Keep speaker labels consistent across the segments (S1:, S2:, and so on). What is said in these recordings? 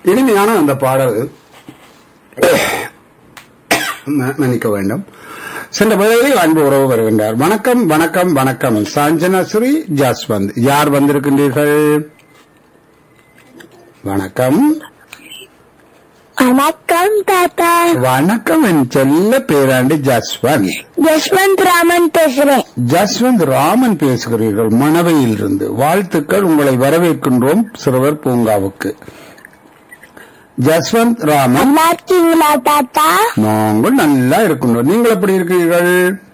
S1: இனிமையான அந்த பாடல் ம- மன்னிக்க வேண்டும் சென்ற வேளையில் அன்பு உறவு வருகின்றார் வணக்கம் வணக்கம் வணக்கம் சாஞ்சனாஸ்ரீ ஜாஸ்வந்த் யார் வந்திருக்கின்றீர்கள் வணக்கம்
S2: வணக்கம் தாத்தா
S1: வணக்கம் என் செல்ல பேராண்டி ஜஸ்வந்த்
S2: யஷ்வந்த் ராமன் பேசுறேன்
S1: ஜஸ்வந்த் ராமன் பேசுகிறீர்கள் மணவையில் இருந்து வாழ்த்துக்கள் உங்களை வரவேற்கின்றோம் சிறுவர் பூங்காவுக்கு ஜஸ்வந்த் ராமன்
S2: நல்லா இருக்கீங்களா தாத்தா
S1: நாங்கள் நல்லா இருக்கின்றோம் நீங்கள் எப்படி இருக்கிறீர்கள்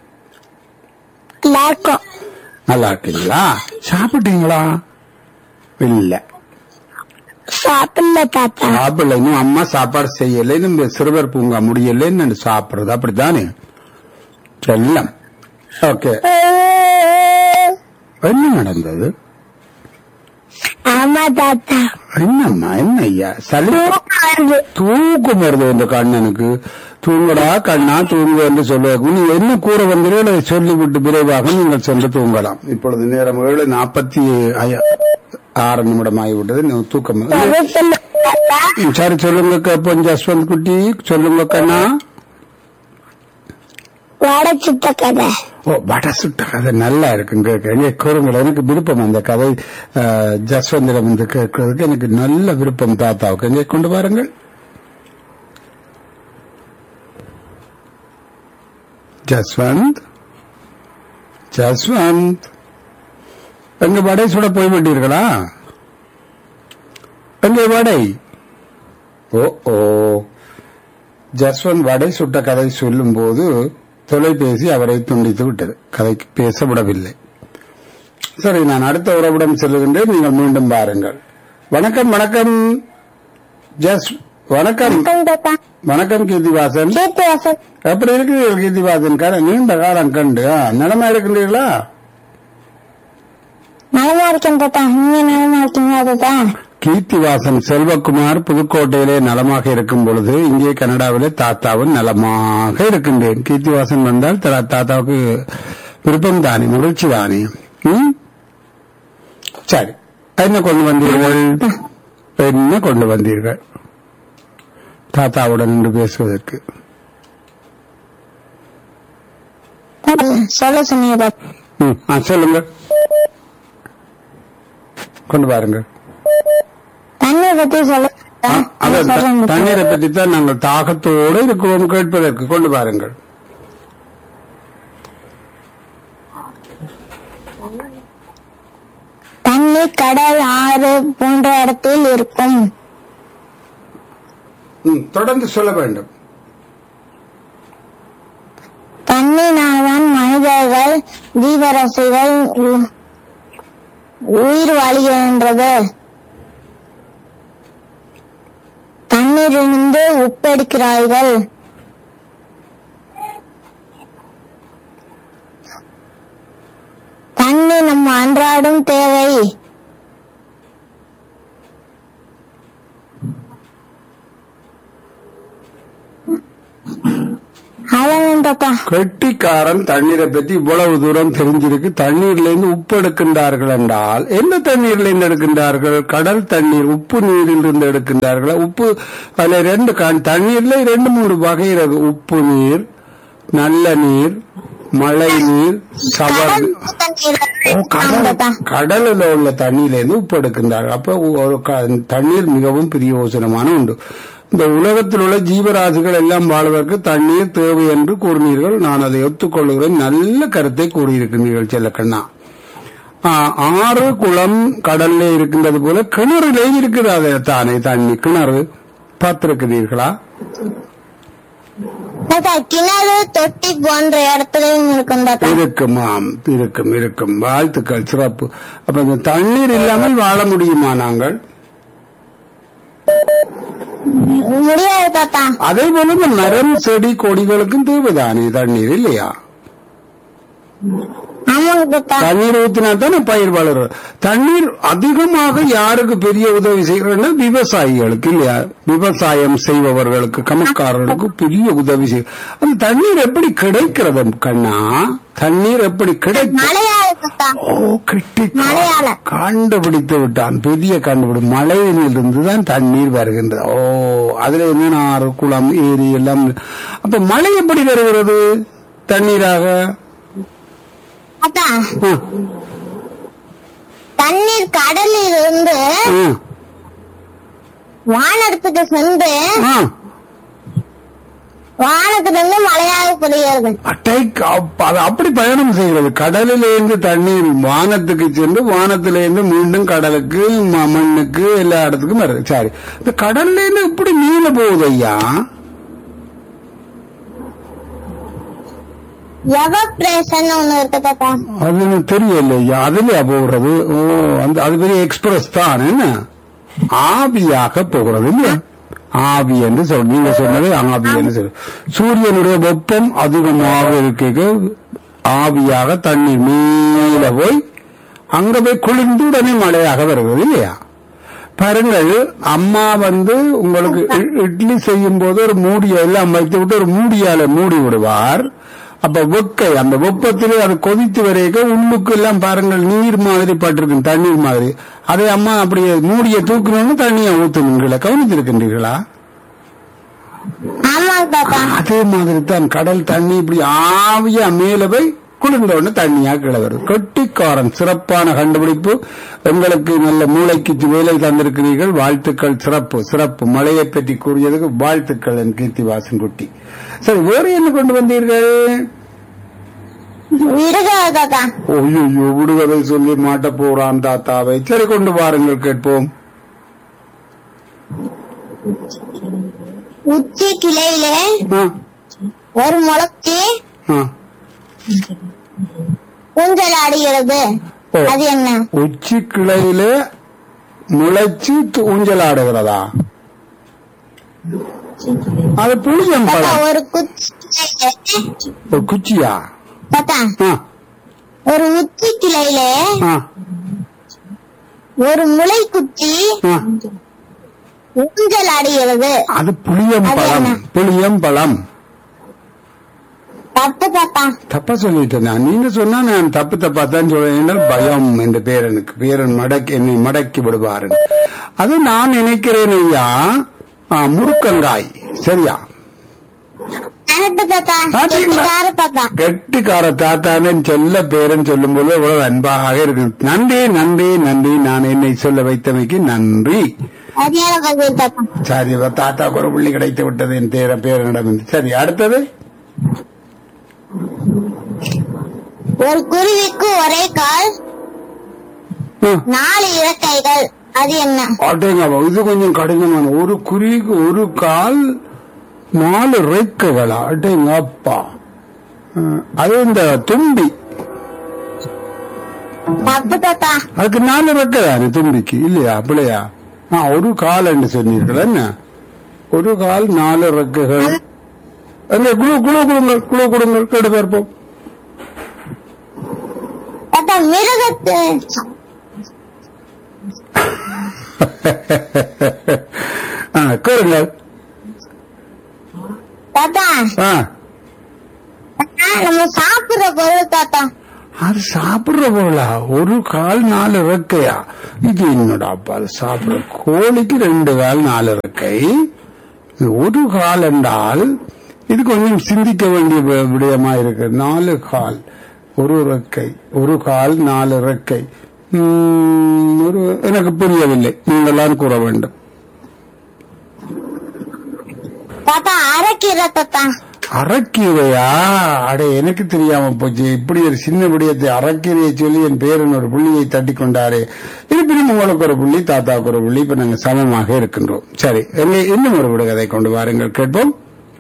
S2: நல்லா இருக்கோம்
S1: நல்லா இருக்கீங்களா சாப்பிட்டீங்களா இல்ல
S2: சாப்பிடல தாத்தா
S1: சாப்பிடல இன்னும் அம்மா சாப்பாடு செய்யல இந்த சிறுவர் பூங்கா முடியலன்னு சாப்பிடுறது அப்படித்தானே செல்லம் ஓகே என்ன நடந்தது
S2: ஆமா தாத்தா
S1: என்னம்மா என்ன ஐயா சளி
S2: தூக்கம் வருது
S1: தூக்கம் வருது இந்த கண்ணனுக்கு தூங்கடா கண்ணா தூங்கு என்று சொல்லுவாங்க நீ என்ன கூற வந்தீர்கள் அதை சொல்லிவிட்டு விரைவாக நீங்கள் சென்று தூங்கலாம் இப்பொழுது நேரம் ஏழு நாற்பத்தி ஆறு நிமிடம் ஆகிவிட்டது நீ தூக்கம்
S2: கதை சொல்லுங்க தாத்தா
S1: ம், சரி சொல்லுங்க கப்பன் ஜஸ்வந்த் குட்டி சொல்லுங்க கண்ணா
S2: வடை சுட்ட கதை
S1: ஓ வட சுட்ட கதை நல்லா இருக்குங்க கேட்க கூறுங்கள் எனக்கு விருப்பம் அந்த கதை அஹ், ஜஸ்வந்திடம் வந்து கேட்கறதுக்கு எனக்கு நல்ல விருப்பம் தாத்தாவுக்கு எங்கே கொண்டு வாருங்கள் ஜஸ்வந்த் ஜஸ்வந்த் எங்க வடை சுட போய்விட்டீர்களா எங்க வடை ஓ ஓ ஜஸ்வந்த் வடை சுட்ட கதை சொல்லும்போது தொலைபேசி அவரை துண்டித்து விட்டது கதைக்கு பேச விடவில்லை சரி நான் அடுத்த உறவிடம் செல்லுகின்றேன் நீங்கள் மீண்டும் பாருங்கள் வணக்கம் வணக்கம் ஜஸ் வணக்கம்
S2: வணக்கம் தாத்தா
S1: வணக்கம் கீர்த்திவாசன்
S2: கேட்டு வசன்
S1: எப்படி இருக்கிறீர்கள் கீர்த்திவாசன் கார நீண்ட காலம் கண்டு ஆ, நலமா இருக்கின்றீர்களா
S2: நலமா இருக்கேன் தாத்தா நீங்க நலமா இருக்கீங்களா தாத்தா
S1: கீர்த்திவாசன் செல்வகுமார் புதுக்கோட்டையிலே நலமாக இருக்கும் பொழுது இங்கே கனடாவிலே தாத்தாவும் நலமாக இருக்கின்றேன் கீர்த்திவாசன் வந்தால் தா- தாத்தாவுக்கு விருப்பம் தானே மகிழ்ச்சி தானே ம்? சரி என்ன கொண்டு வந்தீர்கள் என்ன கொண்டு வந்தீர்கள் தாத்தாவுடன் நின்று பேசுவதற்கு
S2: சொல்ல சொன்னீங்க தாத்தா
S1: ம், ஆ, சொல்லுங்க கொண்டு பாருங்க
S2: தண்ணியை பத்தி சொல்ல
S1: ஆ, அதான் த-
S2: சொல்றேன் தாத்தா.
S1: தண்ணீரை பற்றி தான் நாங்கள் தாகத்தோடு இருக்கிறோம் கேட்பதற்கு கொண்டு பாருங்கள்
S2: தண்ணி கடல் ஆறு போன்ற இடத்தில் இருக்கும்
S1: ம், தொடர்ந்து சொல்ல வேண்டும்
S2: தண்ணினால்தான் மனிதர்கள் ஜீவராசிகள் உ- உயிர் வாழ்கின்றது தண்ணீரிலிருந்து உப்பெடுக்கிறார்கள் தண்ணி நம் அன்றாடும் தேவை அதான் தாத்தா
S1: கெட்டிக்காரன் தண்ணீரை பற்றி இவ்வளவு தூரம் தெரிஞ்சிருக்கு தண்ணீர்ல இருந்து உப்பு எடுக்கின்றார்கள் என்றால் எந்த தண்ணீர்ல இருந்து எடுக்கின்றார்கள் கடல் தண்ணீர் உப்பு நீரில் இருந்து எடுக்கின்றார்களா உப்பு அதுல ரெண்டு க- தண்ணீர்ல ரெண்டு மூணு வகை இருக்கு உப்பு நீர் நல்ல நீர் மழை நீர் சவர் ஓ, கடல் கடலில் உள்ள தண்ணீர்ல இருந்து உப்பு எடுக்கின்றார்கள் அப்ப ஒரு க- தண்ணீர் மிகவும் பிரயோசனமான உண்டு இந்த உலகத்தில் உள்ள ஜீவராசிகள் எல்லாம் வாழ்வதற்கு தண்ணீர் தேவை என்று கூறினீர்கள் நான் அதை ஒத்துக்கொள்கிறேன் நல்ல கருத்தை கூறியிருக்கின்றீர்கள் செல்லக்கண்ணா ஆ, ஆறு குளம் கடல்ல இருக்கின்றது போல கிணறுலே இருக்கிறது தானே தண்ணி கிணறு பார்த்திருக்கிறீர்களா
S2: தாத்தா கிணறு தொட்டி போன்ற இடத்துலயும் இருக்கும் தாத்தா
S1: இருக்கும் ஆம் இருக்கும் இருக்கும் வாழ்த்துக்கள் சிறப்பு அப்ப இந்த தண்ணீர் இல்லாமல் வாழ முடியுமா நாங்கள்
S2: முடியாது தாத்தா
S1: அதே போல இந்த மரம் செடி கொடிகளுக்கும் தேவைதானே தண்ணீர் இல்லையா
S2: ஆமா ஆமாங்க தாத்தா
S1: தண்ணீர் ஊத்தினா தானே பயிர் வளரும் தண்ணீர் அதிகமாக யாருக்கு பெரிய உதவி செய்கிறதுன்னா விவசாயிகளுக்கு இல்லையா விவசாயம் செய்பவர்களுக்கு கணக்காரர்களுக்கு பெரிய உதவி செய்யும் அந்த தண்ணீர் எப்படி கிடைக்கிறது கண்ணா தண்ணீர் எப்படி கிடைக்கும்
S2: மழையால தாத்தா
S1: ஓ கிட்டி
S2: மழையால.
S1: கண்டுபிடித்து விட்டான் பெரிய கண்டுபிடி மழையிலிருந்து தான் தண்ணீர் வருகின்றது ஓ அதுல என்ன ஆறு குளம் ஏரி எல்லாம் அப்ப மழை எப்படி வருகிறது தண்ணீராக
S2: தாத்தா
S1: ஆ,
S2: தண்ணீர் கடலில் இருந்து
S1: ஆ,
S2: வானத்துக்கு சென்று
S1: ஆ.
S2: வானத்திலிருந்து மழையாக பொழிகிறது
S1: அட்டை அப்- அது அப்படி பயணம் செய்கிறது கடலிலேருந்து தண்ணீர் வானத்துக்கு சென்று வானத்திலேருந்து மீண்டும் கடலுக்கு ம- மண்ணுக்கு எல்லா இடத்துக்கும் வருது சரி இந்த கடல்ல இருந்து இப்படி நீல போகுது ஐயா
S2: எவப்ரேஷன் ஒண்ணு இருக்கு தாத்தா
S1: அது எனக்கு தெரியல ஐயா அதுலயா போகிறது ஓ அந்த அது பெரிய எக்ஸ்பிரஸ் தான் என்ன ஆவியாக போகிறது இல்லையா ஆவி என்று சொல் நீங்க சொன்னது ஆவி என்று சொல் சூரியனுடைய வெப்பம் அதிகமாக இருக்க ஆவியாக தண்ணீர் மேல போய் அங்க போய் குளிர்ந்து உடனே மழையாக வருகிறது இல்லையா பாருங்கள் அம்மா வந்து உங்களுக்கு இ- இட்லி செய்யும் போது ஒரு மூடிய எல்லாம் வைத்து விட்டு ஒரு மூடியால மூடி விடுவார் அப்ப வெக்கை அந்த வெப்பத்திலே அது கொதித்து வரைக்கும் உள்ளுக்கு எல்லாம் பாருங்கள் நீர் மாதிரி பட்டிருக்கும் தண்ணீர் மாதிரி அதை அம்மா அப்படியே மூடிய தூக்கணும்னு தண்ணியை ஊத்துனீங்களா கவனித்திருக்கின்றீர்களா
S2: ஆமாங்க தாத்தா
S1: அதே மாதிரி தான் கடல் தண்ணி இப்படி ஆவியா மேல போய் குளிர்ந்த உடனே தண்ணியா கீழே வருது கொட்டிக்காரன் சிறப்பான கண்டுபிடிப்பு உங்களுக்கு நல்ல மூளைக்கு வேலை தந்திருக்கிறீர்கள் வாழ்த்துக்கள் சிறப்பு சிறப்பு மழையை பற்றி கூறியதுக்கு வாழ்த்துக்கள் என் கீர்த்திவாசன் குட்டி சரி வேறு என்ன கொண்டு வந்தீர்கள்
S2: விடுதலை தாத்தா
S1: ஐயோ விடுவதை சொல்லி மாட்ட போறான் தாத்தாவை சரி கொண்டு வாருங்கள் கேட்போம்
S2: உச்சி கிளையிலே
S1: ஆ,
S2: ஒரு முளைச்சி
S1: ஆ.
S2: ஊஞ்சல் ஆடுகிறது
S1: ஓ.
S2: அது என்ன
S1: உச்சி கிளையில முளைச்சு து- ஊஞ்சலாடுகிறதா அது புளியம்
S2: தாத்தா
S1: பழம்
S2: ஒரு குச்சி கிளையிலே
S1: ஒரு குச்சியா
S2: தாத்தா
S1: ஆ,
S2: ஒரு உச்சி கிளையிலே
S1: ஆ,
S2: ஒரு முளை குச்சி
S1: ஆ.
S2: ஊஞ்சல் ஆடுகிறது
S1: அது புளியம்
S2: அது
S1: பழம்
S2: என்ன?
S1: புளியம் பழம்
S2: தப்பு தாத்தா
S1: தப்பா சொல்லிட்டேன் நான். நீங்க சொன்னா நான் தப்பு தப்பா தான் சொல்றேன் பயம் என்ற பேரனுக்கு பேரன் மடக்கி என்னை மடக்கி விடுவாரு அது நான் நினைக்கிறேன் ஐயா ஆ, முருக்கங்காய் சரியா
S2: கரெக்ட் தாத்தா
S1: பாத்தீங்களா?
S2: கெட்டிக்கார தாத்தா
S1: கெட்டிக்கார தாத்தான்னு செல்ல பேரன் சொல்லும் போது எவ்வளவு அன்பாக இருக்கு நன்றி நன்றி நன்றி நான் என்னை சொல்ல வைத்தமைக்கு நன்றி
S2: சரியான பதில் தாத்தா
S1: சரி இவ தாத்தாக்கு ஒரு புள்ளி கிடைத்து விட்டது என் பேர பேரனிடம் சரி அடுத்தது
S2: ஒரு குருவிக்கு ஒரே கால்
S1: ம்.
S2: நாலு இறக்கைகள் அது என்ன
S1: அடேங்கப்பா, இது கொஞ்சம் கடினமான ஒரு குறிக்கு ஒரு கால் நாலு ரெக்கைகளா அடேங்கப்பா ம், அது இந்த தும்பி
S2: தப்பு தாத்தா
S1: அதுக்கு நாலு ரெக்கை தானே தும்பிக்கு இல்லையா பிள்ளையா ஆ ஒரு கால் என்று சொன்னீர்கள் என்ன ஒரு கால் நாலு ரெக்கைகள் அங்க குழு குழு கொடுங்கள் குழு கொடுங்கள் கேட்டு பார்ப்போம்
S2: தாத்தா மிருகத்து
S1: ஆ, கேளுங்கள்
S2: தாத்தா
S1: ஆ
S2: தாத்தா, நம்ம சாப்பிடுற பொருள் தாத்தா
S1: அது சாப்பிடுற பொருளா ஒரு கால் நாலு ரெக்கையா இது என்னடா அப்பா அது சாப்பிடுற கோழிக்கு ரெண்டு கால் நாலு ரெக்கை இது ஒரு கால் என்றால் இது கொஞ்சம் சிந்திக்க வேண்டிய வி- விடயமா இருக்கு நாலு கால் ஒரு ரெக்கை ஒரு கால் நாலு ரெக்கை உம், ஒரு எனக்கு புரியவில்லை நீங்களாம் கூற வேண்டும்
S2: தாத்தா அரைக்கீரை தாத்தா
S1: அறக்கீரையா அட எனக்கு தெரியாம போச்சு இப்படி ஒரு சின்ன விடயத்தை அறக்கீரையை சொல்லி என் பேரன் ஒரு புள்ளியை தட்டி கொண்டாரே இருப்பினும் உங்களுக்கு ஒரு புள்ளி தாத்தாவுக்கு ஒரு புள்ளி இப்ப நாங்க சமமாக இருக்கின்றோம் சரி எங்க இன்னும் ஒரு விடுகதை கொண்டு வாருங்கள் கேட்போம்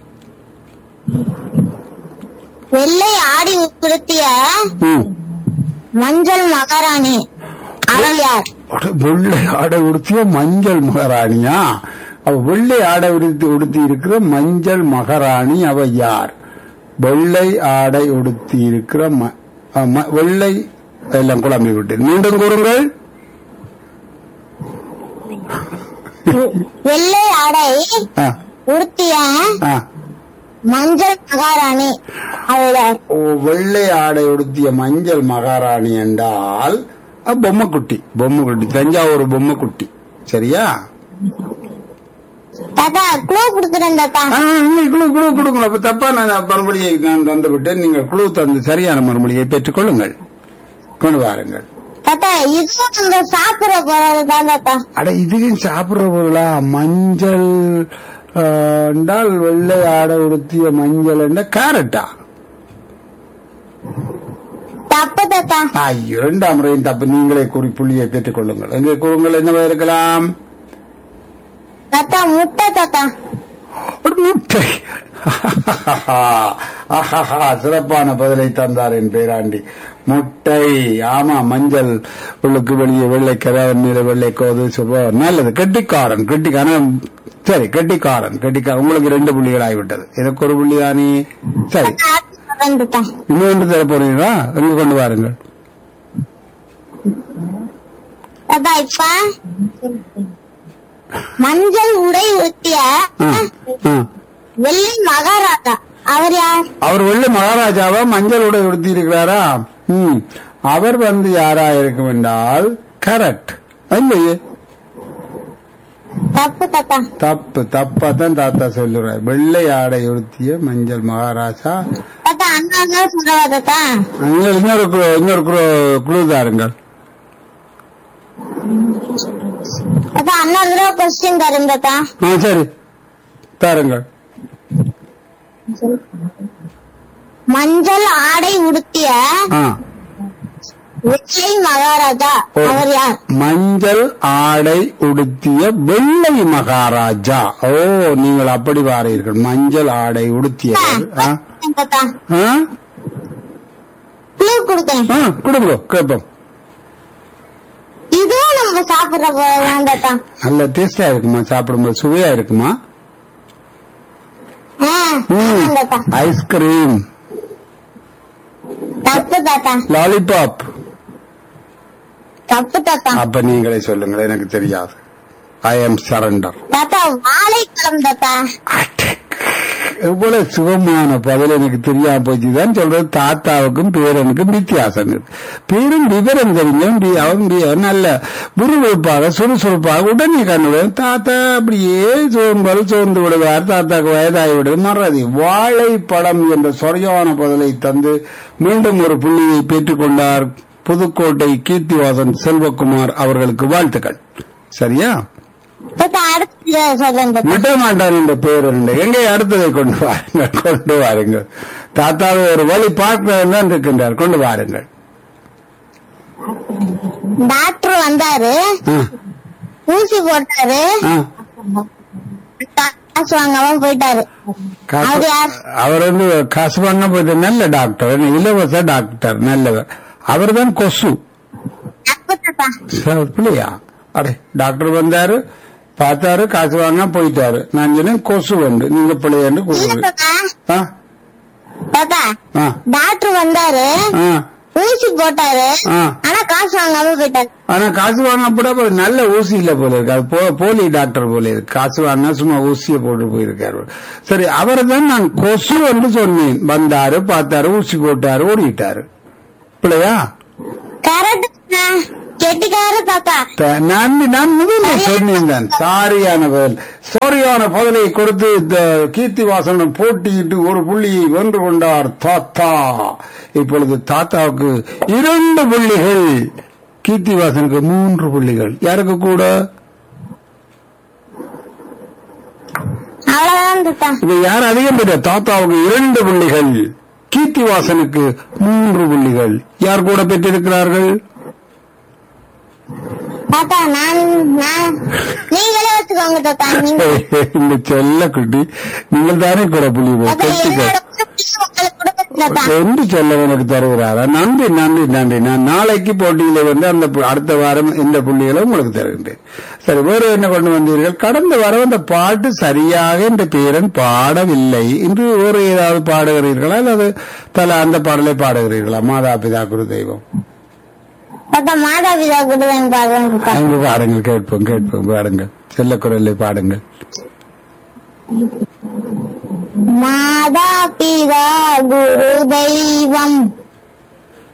S2: வெள்ளை ஆடி உடுத்திய
S1: ம்.
S2: மஞ்சள் மகாராணி அவள் யார்
S1: அட, வெள்ளை ஆடை உடுத்திய மஞ்சள் மகாராணியா அவ வெள்ளை ஆடை உடுத்தி உடுத்தி இருக்கிற மஞ்சள் மகாராணி அவ யார் வெள்ளை ஆடை உடுத்தி இருக்கிற ம- ஆமா, வெள்ளை எல்லாம் குழம்பி விட்டேன் மீண்டும் கூறுங்கள்
S2: வெள்ளை ஆடை
S1: ஆ,
S2: உடுத்திய
S1: ஆ.
S2: மஞ்சள் மகாராணி அவர் யார்
S1: ஓ வெள்ளை ஆடை உடுத்திய மஞ்சள் மகாராணி என்றால் அ, பொம்மைக்குட்டி பொம்மைக்குட்டி தஞ்சாவூர் பொம்மைக்குட்டி சரியா
S2: தாத்தா க்ளூ கொடுக்குறேன் தாத்தா
S1: ஆ, இல்லை, குழு குழு கொடுங்க அப்ப தப்பா நான் மறுமொழியை நான் தந்து விட்டேன் நீங்கள் குழு தந்து சரியான மறுமொழியை பெற்றுக் கொள்ளுங்கள் கொண்டு வாருங்கள்
S2: தாத்தா இதுவும் நம்ம சாப்பிட போறது தான் தாத்தா
S1: அட இதுவும் சாப்பிடுற பொருளா மஞ்சள் ஆ, என்றால் வெள்ளை ஆடை உடுத்திய மஞ்சள் என்ற கேரட்டா
S2: தப்பு தாத்தா
S1: ஆ, இரண்டாம் முறையும் தப்பு நீங்களே கூறி புள்ளியை பெற்றுக் கொள்ளுங்கள் எங்கே கூறுங்கள் என்னவா இருக்கலாம்
S2: தாத்தா முட்டை தாத்தா
S1: ஒரு முட்டை ஆஹாஹா, சிறப்பான பதிலை தந்தார் என் பேராண்டி முட்டை ஆமா மஞ்சள் உள்ளுக்கு வெளியே வெள்ளை கரை நீர வெள்ளை கோது சொல்வா நல்லது கெட்டிக்காரன் கெட்டிக்காரன் சரி கெட்டிக்காரன் கெட்டிக்காரன் உங்களுக்கு ரெண்டு புள்ளிகள் ஆகிவிட்டது எனக்கு ஒரு புள்ளி தானே சரி
S2: தாத்தா, அடுத்து சொல்றேன் தாத்தா
S1: இன்னொன்று தர போறீங்களா இங்க கொண்டு வாருங்கள்
S2: தாத்தா இப்ப மஞ்சள் உடை உடுத்திய
S1: ஆ, ஆ.
S2: வெள்ளை மகாராஜா அவர் யார்
S1: அவர் வெள்ளை மகாராஜாவா மஞ்சள் உடை உடுத்தி இருக்கிறாரா ம் அவர் வந்து யாரா இருக்கும் என்றால் கரெக்ட் இல்லையே
S2: தப்பு தாத்தா
S1: தப்பு தப்பா தான் தாத்தா சொல்லுறார் வெள்ளை ஆடை உடுத்திய மஞ்சள் மகாராஜா
S2: தாத்தா அண்ணா தான் சொல்றவா தாத்தா
S1: நீங்கள் இன்னொரு குழு- இன்னொரு குழு- குழு தாருங்கள்
S2: தாத்தா அண்ணா தடவை கொஸ்டின் தரும் தாத்தா
S1: ஆ சரி தாருங்கள்
S2: மஞ்சள் ஆடை உடுத்திய
S1: ஆ
S2: வெள்ளை மகாராஜா
S1: ஓ.
S2: அவர் யார்
S1: மஞ்சள் ஆடை உடுத்திய வெள்ளை மகாராஜா ஓ நீங்கள் அப்படி வாரீர்கள் மஞ்சள் ஆடை உடுத்தியவர் ஆ
S2: தாத்தா
S1: ஆ
S2: க்ளூ கொடுத்தேன்
S1: ஆ கொடுங்க கேட்போம்
S2: இதுவும் நம்ம சாப்பிடுற போதுதான் தாத்தா
S1: நல்ல டேஸ்டா இருக்குமா சாப்பிடும்போது சுவையா இருக்குமா
S2: ஆ,
S1: ம்.
S2: ஆமாம் தாத்தா
S1: ஐஸ்கிரீம்
S2: தப்பு தாத்தா
S1: லாலிபாப்
S2: தப்பு தாத்தா
S1: அப்ப நீங்களே சொல்லுங்கள் எனக்கு தெரியாது ஐ எம் சரண்டர்
S2: தாத்தா வாழைப்பழம் தாத்தா
S1: எவ்வளவு சுகமான பதில் எனக்கு தெரியாம போச்சுதான் சொல்றது தாத்தாவுக்கும் பேரனுக்கும் வித்தியாசம் இருக்கு பேரும் விவரம் தெரிஞ்சும் வி- அவன் வி- நல்ல விறுவிறுப்பாக சுறுசுறுப்பாக உடனே கண்ணுடன் தாத்தா அப்படியே சோர்ந்தல் சோர்ந்து விடுவார் தாத்தாக்கு வயதாகி விடுவது மறதி வாழைப்பழம் என்ற சொறையான பதிலை தந்து மீண்டும் ஒரு புள்ளியை பெற்றுக் கொண்டார் புதுக்கோட்டை கீர்த்திவாசன் செல்வகுமார் அவர்களுக்கு வாழ்த்துக்கள் சரியா
S2: தாத்தா அடுத்து சொல்றேன் தாத்தா
S1: விட மாட்டான் என்ற பேர் உண்டு எங்கே அடுத்ததை கொண்டு வாருங்கள் கொண்டு வாருங்கள் தாத்தாவை ஒரு வழி பார்க்கிறேன் தான் இருக்கின்றார் கொண்டு வாருங்கள்
S2: டாக்டர் வந்தாரு
S1: ஆ,
S2: ஊசி போட்டாரு
S1: ஆ.
S2: காசு வாங்காம போயிட்டாரு
S1: காசு-
S2: அவர் யார்?
S1: அவர் வந்து காசு வாங்க போயிட்டு நல்ல டாக்டர் என்ன இலவச டாக்டர் நல்லவர் அவர் தான் கொசு
S2: தப்பு தாத்தா
S1: சார், பிள்ளையா அடே டாக்டர் வந்தாரு பார்த்தாரு காசு வாங்க போயிட்டாரு நான் சொன்னேன் கொசு வந்து நீங்க பிள்ளையாண்டு
S2: இல்ல
S1: கூப்பிடுங்க
S2: தாத்தா
S1: ஆ
S2: தாத்தா
S1: ஆ
S2: டாக்டர் வந்தாரு
S1: ஆ
S2: ஊசி போட்டாரு
S1: ஆ.
S2: ஆனா காசு வாங்காம போயிட்டாரு
S1: ஆனா காசு வாங்க கூட ஒரு நல்ல ஊசி இல்ல போல இருக்கு அது போ- போலி டாக்டர் போல இருக்கு காசு வாங்கினா சும்மா ஊசியை போட்டு போயிருக்காரு சரி அவரை தான் நான் கொசு என்று சொன்னேன் வந்தாரு பார்த்தாரு ஊசி போட்டாரு ஓடிட்டாரு பிள்ளையா
S2: கரெக்ட் கெட்டிக்காரு தாத்தா
S1: த- நான் நான் முதல்ல சொன்னேன் தான் சாரியான பதில் சாரியான பதிலை கொடுத்து இந்த கீர்த்திவாசனம் போட்டியிட்டு ஒரு புள்ளியை வென்று கொண்டார் தாத்தா இப்பொழுது தாத்தாவுக்கு இரண்டு புள்ளிகள் கீர்த்திவாசனுக்கு மூன்று புள்ளிகள் யாருக்கு கூட
S2: அவ்வளவுதான் தாத்தா
S1: இப்ப யார் அதிகம் பெற்ற தாத்தாவுக்கு இரண்டு புள்ளிகள் கீர்த்திவாசனுக்கு மூன்று புள்ளிகள் யார் கூட பெற்றிருக்கிறார்கள்
S2: தாத்தா நான் நான் நீங்களே வச்சுக்கோங்க தாத்தா நீங்க
S1: இந்த செல்ல குட்டி நீங்கள் தானே கூட புள்ளி
S2: தாத்தா
S1: பெற்றுக்க
S2: என்னோட புள்ளி உங்களுக்கு கொடுக்க தாத்தா
S1: என்று சொல்ல எனக்கு தருகிறாரா நன்றி நன்றி நன்றி நான் நாளைக்கு போட்டியில வந்து அந்த பு- அடுத்த வாரம் இந்த புள்ளிகளை உங்களுக்கு தருகின்றேன் சரி வேறு என்ன கொண்டு வந்தீர்கள் கடந்த வாரம் அந்த பாட்டு சரியாக இந்த பேரன் பாடவில்லை இன்று வேறு ஏதாவது பாடுகிறீர்களா அல்லது பல அந்த பாடலை பாடுகிறீர்களா மாதா பிதா குரு தெய்வம்
S2: தாத்தா மாதா பிதா கூட தான் பாடுறேன் தாத்தா
S1: அங்கு பாடுங்கள் கேட்போம் கேட்போம் பாடுங்கள் செல்ல குரலை பாடுங்கள்
S2: மாதா பிதா குரு தெய்வம்